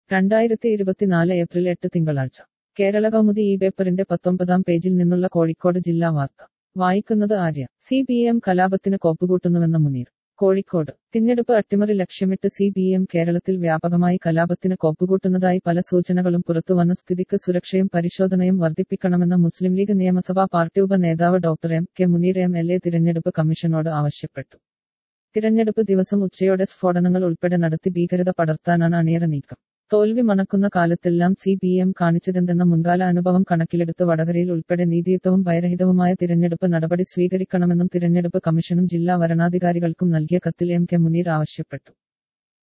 രണ്ടായിരത്തി ഇരുപത്തിനാല് ഏപ്രിൽ എട്ട് തിങ്കളാഴ്ച കേരള കൗമുദി ഈ പേപ്പറിന്റെ പത്തൊമ്പതാം പേജിൽ നിന്നുള്ള കോഴിക്കോട് ജില്ലാ വാർത്ത വായിക്കുന്നത് ആര്യ സി പി എം കലാപത്തിന് കോപ്പുകൂട്ടുന്നുവെന്ന മുനീർ കോഴിക്കോട് തിരഞ്ഞെടുപ്പ് അട്ടിമറി ലക്ഷ്യമിട്ട് സി പി എം കേരളത്തിൽ വ്യാപകമായി കലാപത്തിന് കോപ്പുകൂട്ടുന്നതായി പല സൂചനകളും പുറത്തുവന്ന സ്ഥിതിക്ക് സുരക്ഷയും പരിശോധനയും വർദ്ധിപ്പിക്കണമെന്ന് മുസ്ലിം ലീഗ് നിയമസഭാ പാർട്ടി ഉപ നേതാവ് doctor M K Muneer M L A തിരഞ്ഞെടുപ്പ് കമ്മീഷനോട് ആവശ്യപ്പെട്ടു തിരഞ്ഞെടുപ്പ് ദിവസം ഉച്ചയോടെ സ്ഫോടനങ്ങൾ ഉൾപ്പെടെ നടത്തി ഭീകരത പടർത്താനാണ് അണിയറ നീക്കം തോൽവി മണക്കുന്ന കാലത്തെല്ലാം സി പി എം കാണിച്ചതെന്തെന്ന മുൻകാല അനുഭവം കണക്കിലെടുത്ത് വടകരയിൽ ഉൾപ്പെടെ നീതിയുക്തവും ഭയരഹിതവുമായ തിരഞ്ഞെടുപ്പ് നടപടി സ്വീകരിക്കണമെന്നും തിരഞ്ഞെടുപ്പ് കമ്മീഷനും ജില്ലാ വരണാധികാരികൾക്കും നൽകിയ കത്തിൽ എം കെ മുനീർ ആവശ്യപ്പെട്ടു